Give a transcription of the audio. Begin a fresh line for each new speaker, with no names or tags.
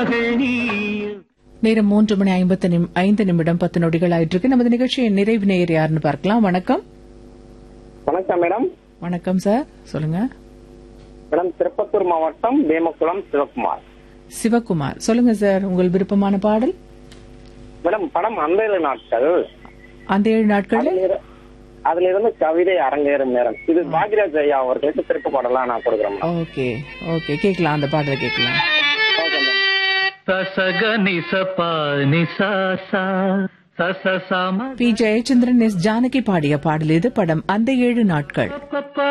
மகள் நீ
நேரம் மூன்று மணி ஐம்பத்து நிம்- ஐந்து நிமிடம் பத்து நொடிகள் ஆயிட்டு இருக்கு நமது நிகழ்ச்சியின் நிறைவு நேயர் யாருன்னு பார்க்கலாம் வணக்கம்
வணக்கம் மேடம்
வணக்கம் சார் சொல்லுங்க
மேடம் திருப்பத்தூர் மாவட்டம் வேமக்குளம் சிவகுமார்
சிவகுமார் சொல்லுங்க சார் உங்கள் விருப்பமான பாடல்
மேடம் படம் அன்பேழு நாட்கள்
அந்த ஏழு நாட்களில்
அதுல இரு- அதுல இருந்து கவிதை அரங்கேறும் நேரம் இது பாக்யராஜ் ஐயா அவர்களுக்கு திருப்பு பாடலாம் நான் கொடுக்குறேன் மேடம்
ஓகே ஓகே கேட்கலாம் அந்த பாடலை கேட்கலாம்
ஓகே மேடம்
சசக நிசப நிசாசா சச சம
பி ஜெயச்சந்திரன் எஸ் ஜானகி பாடிய பாடல் இது படம் அந்த ஏழு நாட்கள்
பப்ப